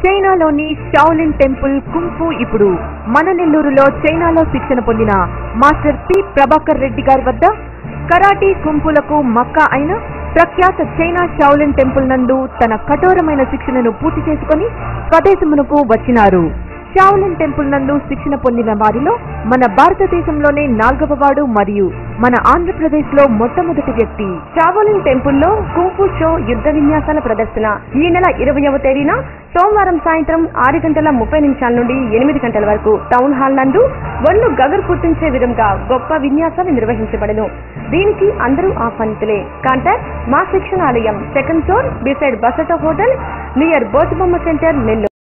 చైనాలోని Shaolin temple kung fu ఇప్పుడు మన నెల్లూరులో చైనాలో శిక్షణ పొందిన మాస్టర్ పి ప్రభాకర్ రెడ్డి గారి వద్ద కరాటీ కుంఫులకు మక్కా అయిన ప్రఖ్యాత చైనా షావులిన్ టెంపుల్ నందు తన కఠోరమైన శిక్షణను పూర్తి చేసుకొని స్వదేశమునకు వచ్చినారు షావులిన్ టెంపుల్ నందు శిక్షణ పొందిన వారిలో మన భారతదేశంలోనే నాల్గవ వాడు మరియు మన ఆంధ్రప్రదేశ్ లో మొట్టమొదటి వ్యక్తి షావోలిన్ టెంపుల్లో కుంఫు షో యుద్ధ విన్యాసాల ప్రదర్శన ఈ నెల ఇరవయవ తేదీన సోమవారం సాయంత్రం ఆరు గంటల ముప్పై నిమిషాల నుండి ఎనిమిది గంటల వరకు టౌన్ హాల్ నందు ఒళ్ళు గగరు పుట్టించే విధంగా గొప్ప విన్యాసాలు నిర్వహించబడను దీనికి అందరూ ఆహ్వానితులే కాంటాక్ట్ మా శిక్షణాలయం సెకండ్ ఫ్లోర్ బిసైడ్ బసట hotel near Bodhabomma centre Nellore